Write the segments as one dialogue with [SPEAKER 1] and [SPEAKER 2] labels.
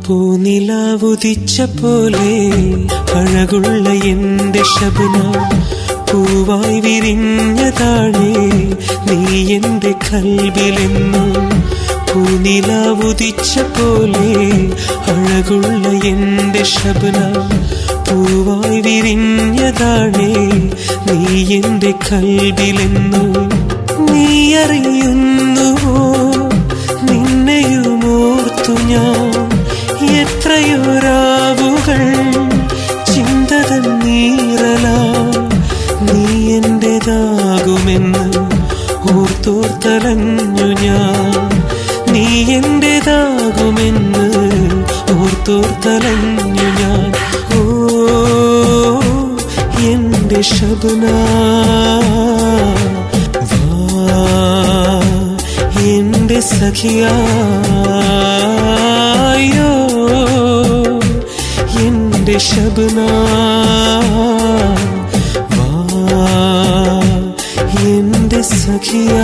[SPEAKER 1] പൂനിലാവുദിച്ച പോലെ അഴകുള്ള എന്റെ ശബന പൂവായി വിരിഞ്ഞതാണേ നീ എന്റെ കൽവിലെന്നു പൂനിലാവുദിച്ച പോലെ അഴകുള്ള എന്റെ ശബന പൂവായി വിരിഞ്ഞതാണേ നീ എന്റെ കൽവിലെന്നു നീ അറിയുന്നുവോ നിന്നെയുമോർത്തു ഞാൻ എത്രയോ രാവുകൾ ചിന്തതൻ നീറല നീ എന്റേതാകുമെന്ന് ഓർത്തോർത്തലഞ്ഞു ഞാൻ നീ എന്റേതാകുമെന്ന് ഓർത്തോർത്തലഞ്ഞു ഞാൻ ഓ എന്റെ ശബന വാ എന്റെ സഖിയായോ എന്റെ ശബന വാ എന്റെ സഖിയാ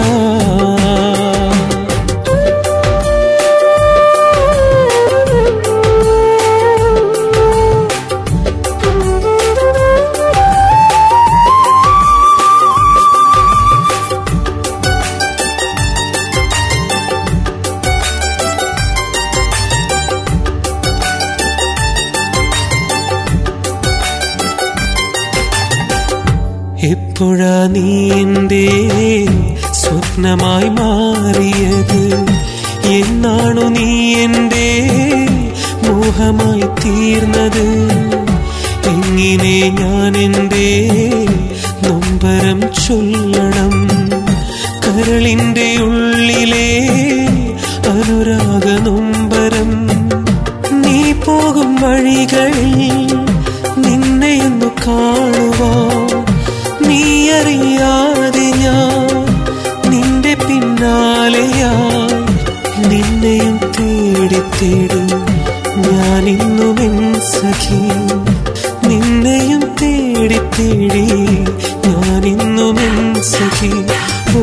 [SPEAKER 1] എപ്പോഴാ നീ എന്റെ സ്വപ്നമായി മാറിയത് എന്നാണു നീ എന്റെ മോഹമായി തീർന്നത് എങ്ങനെ ഞാൻ എന്റെ നൊമ്പരം ചൊല്ലണം കരളിന്റെ ഉള്ളിലെ അനുരാഗ നൊമ്പരം നീ പോകും വഴികളിൽ നിന്നെയൊന്നു കാണുവാൻ നീ അറിയാതെ ഞാൻ നിന്റെ പിന്നാലെയാ നിന്നെയും തേടി തേടി ഞാൻ ഇന്നുമെൻ സഖി നിന്നെയും തേടി തേടി ഞാൻ ഇന്നുമെൻ സഖി ഓ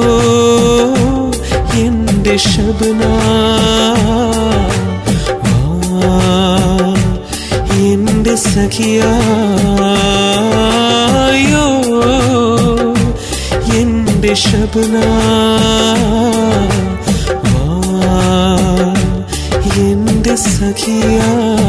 [SPEAKER 1] എന്റെ ശബന എന്റെ സഖിയായോ എന്റെ ശബന എന്റെ സഖിയാ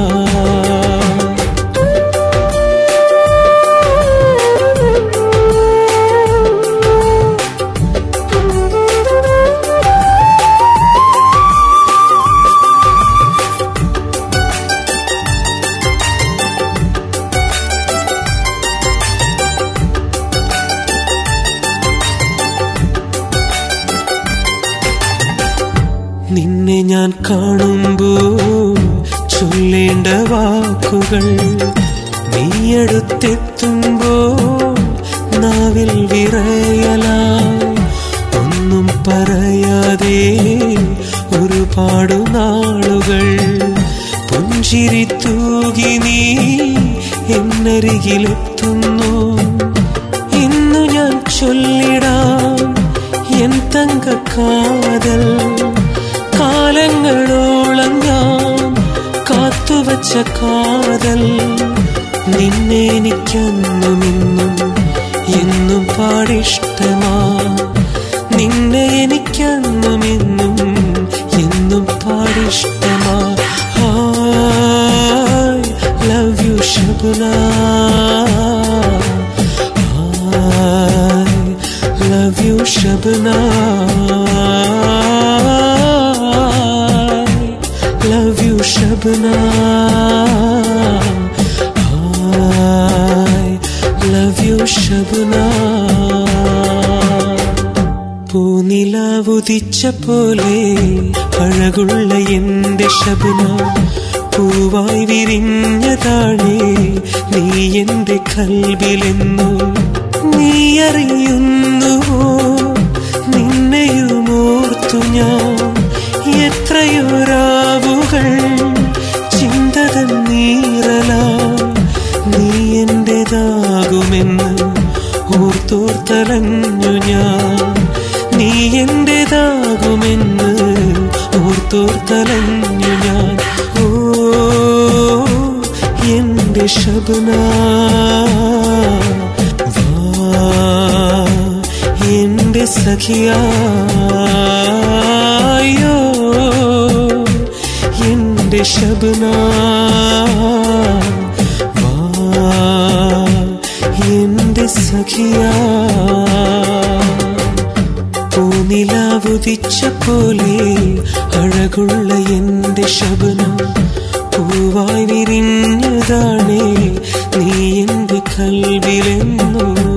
[SPEAKER 1] നിന്നെ ഞാൻ കാണുമ്പോ ചൊല്ലേണ്ട വാക്കുകൾ നീ അടുത്തെത്തുമ്പോ നാവിൽ വിറയലായി ഒന്നും പറയാതെ ഒരുപാടു നാളുകൾ പുഞ്ചിരി തൂകി നീ എന്നരികിലെത്തുന്നു ഇന്നു ഞാൻ ചൊല്ലിടാം എൻ തങ്ക കാതൽ കാലങ്ങളോളം ഞാൻ കാത്തുവച്ച കാതൽ നിന്നെ എനിക്കെന്നും ഇന്നും എന്നും പാടിഷ്ടമാ നിന്നെ എനിക്കെന്നും എന്നും എന്നും പാടിഷ്ടമാ hi love you Shabana love you Shabana love you Shabana I love you Shabana പൂനിലാവുദിച്ച പോലെ അഴകുള്ള എന്റെ ശബന പൂവായി വിരിഞ്ഞതാണേ നീ എന്റെ കൽവിലെന്നു നീ അറിയുന്നുവോ നിന്നെയുമോർത്തു ഞാൻ എത്രയോ രാവുകൾ ചിന്തതൻ നീറല നീ എന്റേതാകുമെന്ന് ഓർത്തോർത്തലഞ്ഞു ഞാൻ നീ എന്റേതാകുമെന്ന് ഓർത്തോർത്തലഞ്ഞു ഞാൻ ഓ എന്റെ ശബന വാ എന്റെ സഖിയായോ എന്റെ ശബന വാ എന്റെ സഖിയാ പൂനിലാവുദിച്ച പോലെ അഴകുള്ള എന്റെ ശബനം പൂവായി വിരിഞ്ഞതാണേ നീ എന്റെ കൽവിലെന്നോ